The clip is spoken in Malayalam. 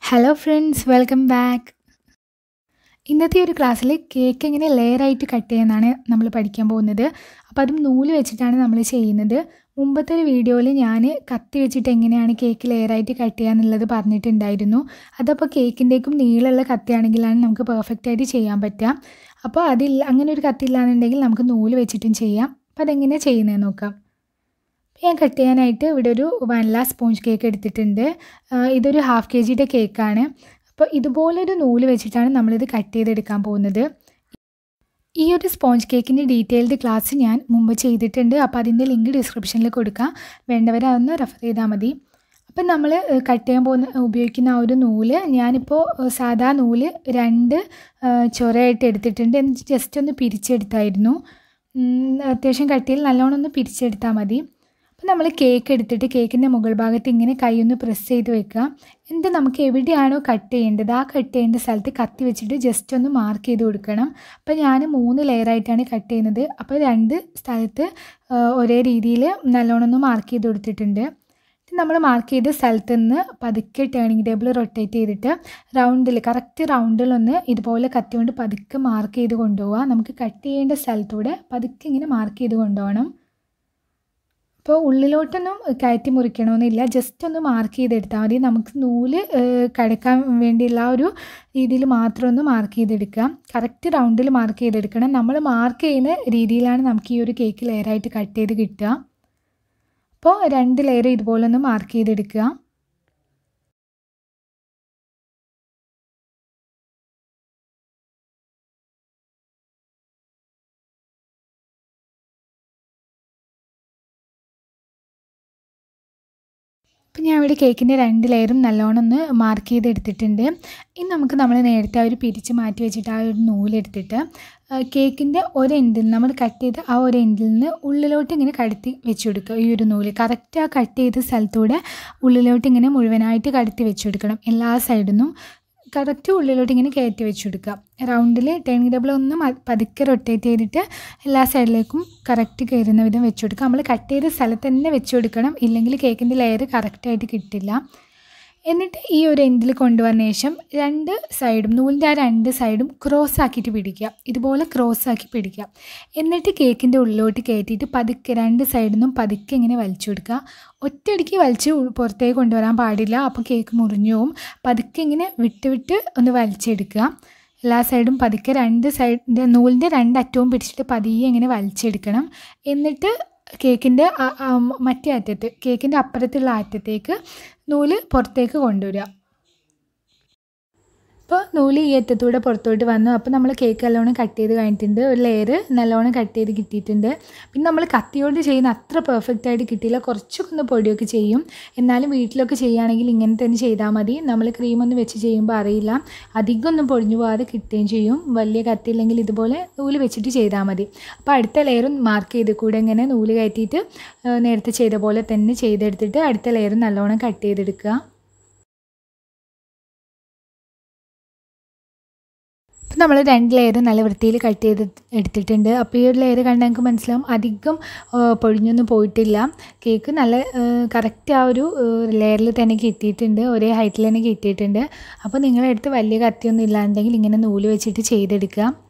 ഹലോ ഫ്രണ്ട്സ് വെൽക്കം ബാക്ക് ഇന്നത്തെ ഒരു ക്ലാസ്സിൽ കേക്ക് എങ്ങനെ ലെയറായിട്ട് കട്ട് ചെയ്യുന്നതാണ് നമ്മൾ പഠിക്കാൻ പോകുന്നത് അപ്പോൾ അതും നൂല് വെച്ചിട്ടാണ് നമ്മൾ ചെയ്യുന്നത് മുമ്പത്തെ ഒരു വീഡിയോയിൽ ഞാൻ കത്തി വെച്ചിട്ട് എങ്ങനെയാണ് കേക്ക് ലെയറായിട്ട് കട്ട് ചെയ്യുക എന്നുള്ളത് പറഞ്ഞിട്ടുണ്ടായിരുന്നു അതപ്പോൾ കേക്കിൻ്റെക്കും നീളമുള്ള കത്തിയാണെങ്കിലാണ് നമുക്ക് പെർഫെക്റ്റ് ആയിട്ട് ചെയ്യാൻ പറ്റുക അപ്പോൾ അതില്ല അങ്ങനെ ഒരു കത്തി ഇല്ലാന്നുണ്ടെങ്കിൽ നമുക്ക് നൂല് വെച്ചിട്ടും ചെയ്യാം അപ്പോൾ അതെങ്ങനെയാണ് ചെയ്യുന്നത് നോക്കാം ഞാൻ കട്ട് ചെയ്യാനായിട്ട് ഇവിടെ ഒരു വനില സ്പോഞ്ച് കേക്ക് എടുത്തിട്ടുണ്ട് ആ, ഇതൊരു ഹാഫ് കെ ജിയുടെ കേക്കാണ് അപ്പോൾ ഇതുപോലൊരു നൂല് വെച്ചിട്ടാണ് നമ്മളിത് കട്ട് ചെയ്തെടുക്കാൻ പോകുന്നത് ഈ ഒരു സ്പോഞ്ച് കേക്കിൻ്റെ ഡീറ്റെയിൽഡ് ക്ലാസ് ഞാൻ മുമ്പ് ചെയ്തിട്ടുണ്ട് അപ്പോൾ അതിൻ്റെ ലിങ്ക് ഡിസ്ക്രിപ്ഷനിൽ കൊടുക്കാം വേണ്ടവരെ അതൊന്ന് റെഫർ ചെയ്താൽ മതി അപ്പം നമ്മൾ കട്ട് ചെയ്യാൻ പോകുന്ന ഉപയോഗിക്കുന്ന ആ ഒരു നൂല് ഞാനിപ്പോൾ ഏഹ്, സാധാ നൂല് രണ്ട് ഏഹ്, ചൊരയായിട്ട് എടുത്തിട്ടുണ്ട് എന്നിട്ട് ജസ്റ്റ് ഒന്ന് പിരിച്ചെടുത്തായിരുന്നു ഉം, അത്യാവശ്യം കട്ടിയിൽ നല്ലോണം ഒന്ന് പിരിച്ചെടുത്താൽ മതി അപ്പോൾ നമ്മൾ കേക്ക് എടുത്തിട്ട് കേക്കിൻ്റെ മുകൾ ഭാഗത്ത് ഇങ്ങനെ കൈ ഒന്ന് പ്രസ് ചെയ്ത് വെക്കുക എന്നിട്ട് നമുക്ക് എവിടെയാണോ കട്ട് ചെയ്യേണ്ടത് ആ കട്ട് ചെയ്യേണ്ട സ്ഥലത്ത് കത്തി വെച്ചിട്ട് ജസ്റ്റ് ഒന്ന് മാർക്ക് ചെയ്ത് കൊടുക്കണം അപ്പോൾ ഞാൻ മൂന്ന് ലെയറായിട്ടാണ് കട്ട് ചെയ്യുന്നത് അപ്പോൾ രണ്ട് സ്ഥലത്ത് ആ, ഒരേ രീതിയിൽ നല്ലോണം ഒന്ന് മാർക്ക് ചെയ്ത് കൊടുത്തിട്ടുണ്ട് നമ്മൾ മാർക്ക് ചെയ്ത സ്ഥലത്ത് നിന്ന് പതുക്കെ ടേണിംഗ് ടേബിൾ റൊട്ടേറ്റ് ചെയ്തിട്ട് റൗണ്ടിൽ കറക്റ്റ് റൗണ്ടിലൊന്ന് ഇതുപോലെ കത്തി കൊണ്ട് പതുക്കെ മാർക്ക് ചെയ്ത് കൊണ്ടുപോവുക നമുക്ക് കട്ട് ചെയ്യേണ്ട സ്ഥലത്തൂടെ പതുക്കെ ഇങ്ങനെ മാർക്ക് ചെയ്ത് കൊണ്ടുപോകണം അപ്പോൾ ഉള്ളിലോട്ടൊന്നും കയറ്റി മുറിക്കണമെന്നില്ല ജസ്റ്റ് ഒന്ന് മാർക്ക് ചെയ്തെടുത്താൽ മതി നമുക്ക് നൂല് ഏഹ്, കടക്കാൻ വേണ്ടിയുള്ള ആ ഒരു രീതിയിൽ മാത്രം ഒന്ന് മാർക്ക് ചെയ്തെടുക്കുക കറക്റ്റ് റൗണ്ടിൽ മാർക്ക് ചെയ്തെടുക്കണം നമ്മൾ മാർക്ക് ചെയ്യുന്ന രീതിയിലാണ് നമുക്ക് ഈ ഒരു കേക്ക് ലെയറായിട്ട് കട്ട് ചെയ്ത് കിട്ടുക അപ്പോൾ രണ്ട് ലെയർ ഇതുപോലെ ഒന്ന് മാർക്ക് ചെയ്തെടുക്കുക അപ്പം ഞാൻ ഇവിടെ കേക്കിൻ്റെ രണ്ട് ലെയറും നല്ലോണം ഒന്ന് മാർക്ക് ചെയ്ത് എടുത്തിട്ടുണ്ട് ഇനി നമുക്ക് നമ്മൾ നേരത്തെ ആ ഒരു പിരിച്ച് മാറ്റി വെച്ചിട്ട് ആ ഒരു നൂലെടുത്തിട്ട് കേക്കിൻ്റെ ഒരു എൻഡിൽ നമ്മൾ കട്ട് ചെയ്ത് ആ ഒരു എൻഡിൽ നിന്ന് ഉള്ളിലോട്ട് ഇങ്ങനെ കടത്തി വെച്ച് കൊടുക്കുക ഈ ഒരു നൂല് കറക്റ്റ് ആ കട്ട് ചെയ്ത സ്ഥലത്തൂടെ ഉള്ളിലോട്ട് ഇങ്ങനെ മുഴുവനായിട്ട് കടത്തി വെച്ച് കൊടുക്കണം എല്ലാ സൈഡിൽ നിന്നും കറക്റ്റ് ഉള്ളിലോട്ട് ഇങ്ങനെ കയറ്റി വെച്ച് കൊടുക്കുക റൗണ്ടിൽ ടേണിംഗ് ടേബിൾ ഒന്ന് മ- പതുക്കെ റൊട്ടേറ്റ് ചെയ്തിട്ട് എല്ലാ സൈഡിലേക്കും കറക്റ്റ് കയറുന്ന വിധം വെച്ച് കൊടുക്കുക നമ്മൾ കട്ട് ചെയ്ത സ്ഥലത്ത് തന്നെ വെച്ച് കൊടുക്കണം ഇല്ലെങ്കിൽ കേക്കിൻ്റെ ലെയർ കറക്റ്റായിട്ട് കിട്ടില്ല എന്നിട്ട് ഈ ഒരു എൻഡിൽ കൊണ്ടുവന്ന ശേഷം രണ്ട് സൈഡും നൂലിൻ്റെ ആ രണ്ട് സൈഡും ക്രോസ് ആക്കിയിട്ട് പിടിക്കുക ഇതുപോലെ ക്രോസ് ആക്കി പിടിക്കുക എന്നിട്ട് കേക്കിൻ്റെ ഉള്ളിലോട്ട് കയറ്റിയിട്ട് പതുക്കെ രണ്ട് സൈഡിൽ നിന്നും പതുക്കെ ഇങ്ങനെ വലിച്ചു കൊടുക്കുക ഒറ്റയടിക്ക് വലിച്ച് ഉൾ- പുറത്തേക്ക് കൊണ്ടുവരാൻ പാടില്ല അപ്പോൾ കേക്ക് മുറിഞ്ഞു പോവും പതുക്കെ ഇങ്ങനെ വിട്ട് വിട്ട് ഒന്ന് വലിച്ചെടുക്കുക എല്ലാ സൈഡും പതുക്കെ രണ്ട് സൈഡിൻ്റെ നൂലിൻ്റെ രണ്ട് അറ്റവും പിടിച്ചിട്ട് പതിയെ ഇങ്ങനെ വലിച്ചെടുക്കണം എന്നിട്ട് കേക്കിൻ്റെ ആ- ആ മറ്റേ അറ്റത്ത് കേക്കിൻ്റെ അപ്പുറത്തുള്ള അറ്റത്തേക്ക് നൂല് പുറത്തേക്ക് കൊണ്ടുവരിക അപ്പോൾ നൂല് ഈ അറ്റത്തൂടെ പുറത്തോട്ട് വന്നു അപ്പോൾ നമ്മൾ കേക്ക് നല്ലോണം കട്ട് ചെയ്ത് കഴിഞ്ഞിട്ടുണ്ട് ഒരു ലെയർ നല്ലോണം കട്ട് ചെയ്ത് കിട്ടിയിട്ടുണ്ട് പിന്നെ നമ്മൾ കത്തിയോട് ചെയ്യുന്ന അത്ര പെർഫെക്റ്റ് ആയിട്ട് കിട്ടിയില്ല കുറച്ചൊക്കെ ഒന്ന് പൊടിയൊക്കെ ചെയ്യും എന്നാലും വീട്ടിലൊക്കെ ചെയ്യുകയാണെങ്കിൽ ഇങ്ങനെ തന്നെ ചെയ്താൽ മതി നമ്മൾ ക്രീമൊന്നും വെച്ച് ചെയ്യുമ്പോൾ അറിയില്ല അധികം ഒന്നും പൊടിഞ്ഞു പോകാതെ കിട്ടുകയും ചെയ്യും വലിയ കത്തിയില്ലെങ്കിൽ ഇതുപോലെ നൂല് വെച്ചിട്ട് ചെയ്താൽ മതി അപ്പോൾ അടുത്ത ലെയറും മാർക്ക് ചെയ്ത് കൂടെ ഇങ്ങനെ നൂല് കയറ്റിയിട്ട് ആ, നേരത്തെ ചെയ്ത പോലെ തന്നെ ചെയ്തെടുത്തിട്ട് അടുത്ത ലെയർ നല്ലോണം കട്ട് ചെയ്തെടുക്കുക ഇപ്പം നമ്മൾ രണ്ട് ലെയർ നല്ല വൃത്തിയിൽ കട്ട് ചെയ്ത് എടുത്തിട്ടുണ്ട് അപ്പോൾ ഈ ഒരു ലെയർ കണ്ടാൽ നമുക്ക് മനസ്സിലാവും അധികം ആ, പൊടിഞ്ഞൊന്നും പോയിട്ടില്ല കേക്ക് നല്ല കറക്റ്റ് ആ ഒരു ലെയറിൽ തന്നെ കിട്ടിയിട്ടുണ്ട് ഒരേ ഹൈറ്റിൽ തന്നെ കിട്ടിയിട്ടുണ്ട് അപ്പോൾ നിങ്ങളുടെ അടുത്ത് വലിയ കത്തിയൊന്നും ഇല്ലാണ്ടെങ്കിൽ ഇങ്ങനെ നൂല് വെച്ചിട്ട് ചെയ്തെടുക്കുക